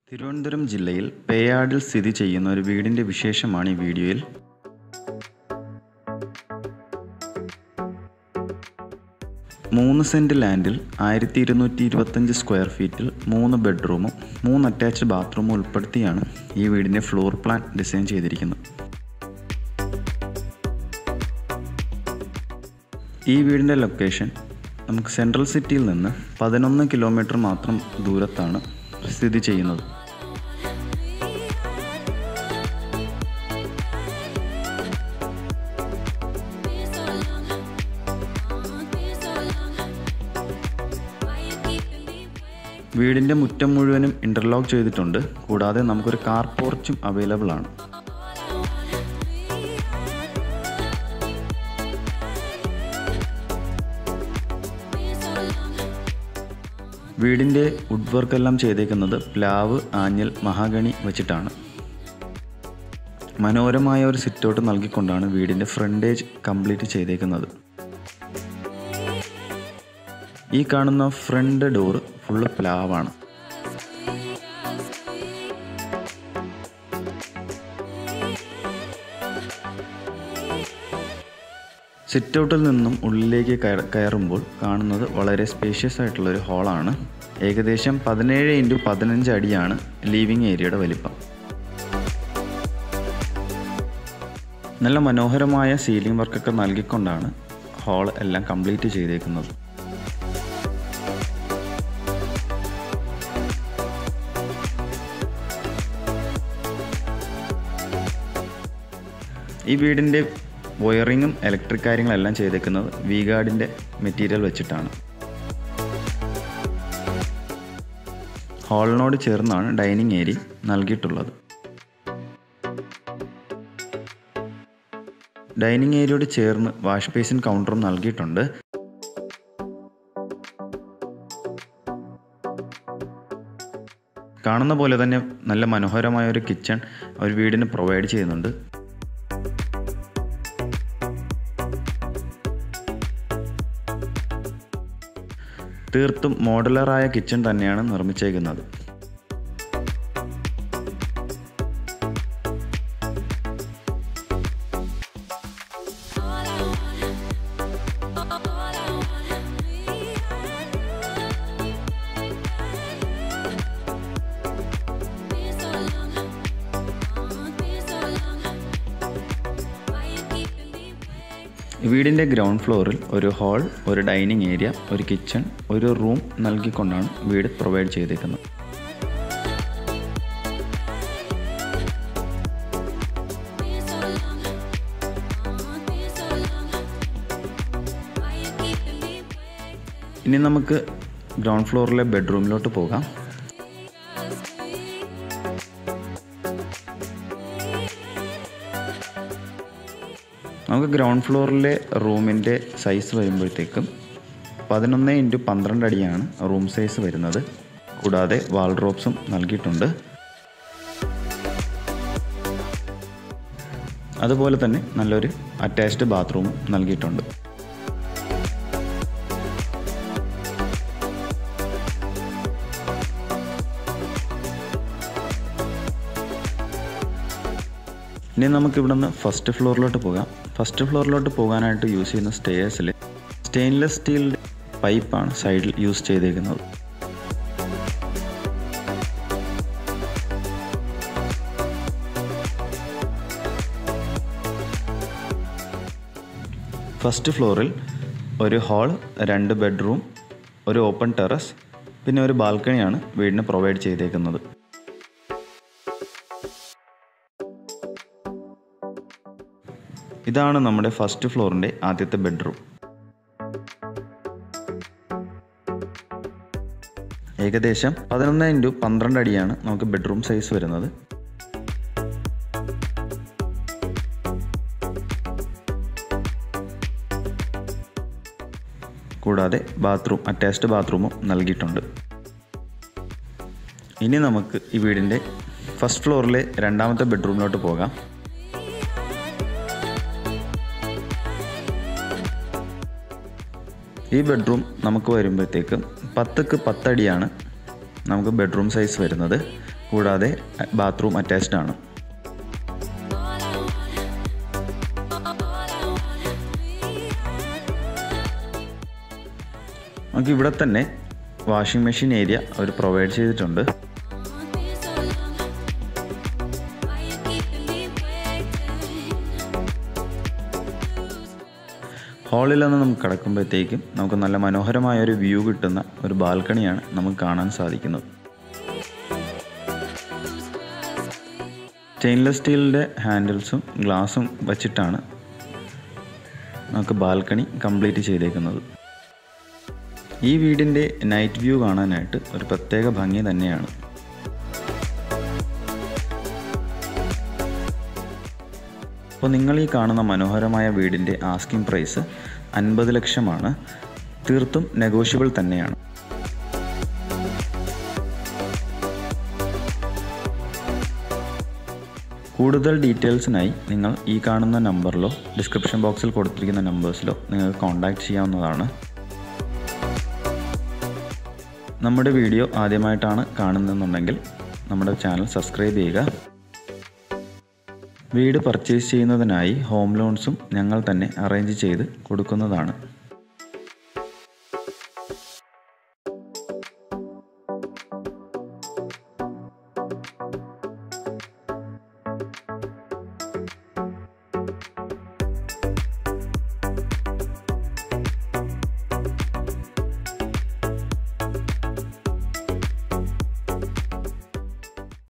തിരുവനന്തപുരം ജില്ലയിൽ പേയാടിൽ സ്ഥിതി ചെയ്യുന്ന ഒരു വീടിൻ്റെ വിശേഷമാണ് ഈ വീഡിയോയിൽ മൂന്ന് സെൻറ്റ് ലാൻഡിൽ ആയിരത്തി ഇരുന്നൂറ്റി ഇരുപത്തഞ്ച് സ്ക്വയർ ഫീറ്റിൽ മൂന്ന് ബെഡ്റൂമും മൂന്ന് അറ്റാച്ച്ഡ് ബാത്റൂമും ഉൾപ്പെടുത്തിയാണ് ഈ വീടിൻ്റെ ഫ്ലോർ പ്ലാൻ ഡിസൈൻ ചെയ്തിരിക്കുന്നത് ഈ വീടിൻ്റെ ലൊക്കേഷൻ നമുക്ക് സെൻട്രൽ സിറ്റിയിൽ നിന്ന് പതിനൊന്ന് കിലോമീറ്റർ മാത്രം ദൂരത്താണ് സ്ഥിതി ചെയ്യുന്നത് വീടിൻ്റെ മുറ്റം മുഴുവനും ഇൻ്റർലോക്ക് ചെയ്തിട്ടുണ്ട് കൂടാതെ നമുക്കൊരു കാർ പോർച്ചും അവൈലബിൾ ആണ് വീടിൻ്റെ വുഡ് വർക്ക് എല്ലാം ചെയ്തേക്കുന്നത് പ്ലാവ് ആഞ്ഞൽ മഹാഗണി വെച്ചിട്ടാണ് മനോഹരമായ ഒരു സിറ്റൗട്ട് നൽകിക്കൊണ്ടാണ് വീടിൻ്റെ ഫ്രണ്ടേജ് കംപ്ലീറ്റ് ചെയ്തേക്കുന്നത് ഈ കാണുന്ന ഫ്രണ്ട് ഡോർ ഫുള്ള് പ്ലാവാണ് സിറ്റൗട്ടിൽ നിന്നും ഉള്ളിലേക്ക് കയറ കയറുമ്പോൾ കാണുന്നത് വളരെ സ്പേഷ്യസ് ആയിട്ടുള്ളൊരു ഹാളാണ് ഏകദേശം പതിനേഴ് ഇൻറ്റു പതിനഞ്ച് അടിയാണ് ലീവിങ് ഏരിയയുടെ വലിപ്പം നല്ല മനോഹരമായ സീലിംഗ് വർക്കൊക്കെ നൽകിക്കൊണ്ടാണ് ഹാൾ എല്ലാം കംപ്ലീറ്റ് ചെയ്തേക്കുന്നത് ഈ വീടിൻ്റെ വയറിങ്ങും ഇലക്ട്രിക് കാര്യങ്ങളെല്ലാം ചെയ്തേക്കുന്നത് വി ഗാർഡിൻ്റെ മെറ്റീരിയൽ വെച്ചിട്ടാണ് ഹാളിനോട് ചേർന്നാണ് ഡൈനിങ് ഏരിയ നൽകിയിട്ടുള്ളത് ഡൈനിങ് ഏരിയയോട് ചേർന്ന് വാഷ് ബേസിൻ കൗണ്ടറും നൽകിയിട്ടുണ്ട് കാണുന്ന പോലെ തന്നെ നല്ല മനോഹരമായ ഒരു കിച്ചൺ ഒരു വീടിന് പ്രൊവൈഡ് ചെയ്യുന്നുണ്ട് തീർത്തും മോഡലറായ കിച്ചൺ തന്നെയാണ് നിർമ്മിച്ചേക്കുന്നത് വീടിൻ്റെ ഗ്രൗണ്ട് ഫ്ലോറിൽ ഒരു ഹാൾ ഒരു ഡൈനിങ് ഏരിയ ഒരു കിച്ചൺ ഒരു റൂം നൽകിക്കൊണ്ടാണ് വീട് പ്രൊവൈഡ് ചെയ്തേക്കുന്നത് ഇനി നമുക്ക് ഗ്രൗണ്ട് ഫ്ലോറിലെ ബെഡ്റൂമിലോട്ട് പോകാം നമുക്ക് ഗ്രൗണ്ട് ഫ്ലോറിലെ റൂമിൻ്റെ സൈസ് വരുമ്പോഴത്തേക്കും പതിനൊന്ന് ഇൻറ്റു പന്ത്രണ്ട് അടിയാണ് റൂം സൈസ് വരുന്നത് കൂടാതെ വാൾഡ്രോപ്സും നൽകിയിട്ടുണ്ട് അതുപോലെ തന്നെ നല്ലൊരു അറ്റാച്ച്ഡ് ബാത്റൂമും നൽകിയിട്ടുണ്ട് ഇനി നമുക്ക് ഇവിടെ നിന്ന് ഫസ്റ്റ് ഫ്ലോറിലോട്ട് പോകാം ഫസ്റ്റ് ഫ്ലോറിലോട്ട് പോകാനായിട്ട് യൂസ് ചെയ്യുന്ന സ്റ്റേഴ്സിൽ സ്റ്റെയിൻലെസ് സ്റ്റീൽ പൈപ്പാണ് സൈഡിൽ യൂസ് ചെയ്തേക്കുന്നത് ഫസ്റ്റ് ഫ്ലോറിൽ ഒരു ഹാൾ രണ്ട് ബെഡ്റൂം ഒരു ഓപ്പൺ ടെറസ് പിന്നെ ഒരു ബാൽക്കണിയാണ് വീടിന് പ്രൊവൈഡ് ചെയ്തേക്കുന്നത് ഇതാണ് നമ്മുടെ ഫസ്റ്റ് ഫ്ലോറിൻ്റെ ആദ്യത്തെ ബെഡ്റൂം ഏകദേശം പതിനൊന്ന് ഇൻറ്റു പന്ത്രണ്ട് അടിയാണ് നമുക്ക് ബെഡ്റൂം സൈസ് വരുന്നത് കൂടാതെ ബാത്റൂം അറ്റാച്ച്ഡ് ബാത്റൂമും നൽകിയിട്ടുണ്ട് ഇനി നമുക്ക് ഈ വീടിൻ്റെ ഫസ്റ്റ് ഫ്ലോറിലെ രണ്ടാമത്തെ ബെഡ്റൂമിലോട്ട് പോകാം ഈ ബെഡ്റൂം നമുക്ക് വരുമ്പോഴത്തേക്കും പത്തുക്ക് പത്തടിയാണ് നമുക്ക് ബെഡ്റൂം സൈസ് വരുന്നത് കൂടാതെ ബാത്റൂം അറ്റാച്ച്ഡ് ആണ് നമുക്ക് ഇവിടെ തന്നെ വാഷിംഗ് മെഷീൻ ഏരിയ അവർ പ്രൊവൈഡ് ചെയ്തിട്ടുണ്ട് ഹാളിൽ നിന്ന് നമുക്ക് കിടക്കുമ്പോഴത്തേക്കും നമുക്ക് നല്ല മനോഹരമായ ഒരു വ്യൂ കിട്ടുന്ന ഒരു ബാൽക്കണിയാണ് നമുക്ക് കാണാൻ സാധിക്കുന്നത് സ്റ്റെയിൻലെസ് സ്റ്റീലിൻ്റെ ഹാൻഡിൽസും ഗ്ലാസും വച്ചിട്ടാണ് നമുക്ക് ബാൽക്കണി കംപ്ലീറ്റ് ചെയ്തേക്കുന്നത് ഈ വീടിൻ്റെ നൈറ്റ് വ്യൂ കാണാനായിട്ട് ഒരു പ്രത്യേക ഭംഗി തന്നെയാണ് അപ്പോൾ നിങ്ങൾ ഈ കാണുന്ന മനോഹരമായ വീടിൻ്റെ ആസ്കിംഗ് പ്രൈസ് അൻപത് ലക്ഷമാണ് തീർത്തും നെഗോഷ്യബിൾ തന്നെയാണ് കൂടുതൽ ഡീറ്റെയിൽസിനായി നിങ്ങൾ ഈ കാണുന്ന നമ്പറിലോ ഡിസ്ക്രിപ്ഷൻ ബോക്സിൽ കൊടുത്തിരിക്കുന്ന നമ്പേഴ്സിലോ നിങ്ങൾക്ക് കോൺടാക്റ്റ് ചെയ്യാവുന്നതാണ് നമ്മുടെ വീഡിയോ ആദ്യമായിട്ടാണ് കാണുന്നതെന്നുണ്ടെങ്കിൽ നമ്മുടെ ചാനൽ സബ്സ്ക്രൈബ് ചെയ്യുക വീട് പർച്ചേസ് ചെയ്യുന്നതിനായി ഹോം ലോൺസും ഞങ്ങൾ തന്നെ അറേഞ്ച് ചെയ്ത് കൊടുക്കുന്നതാണ്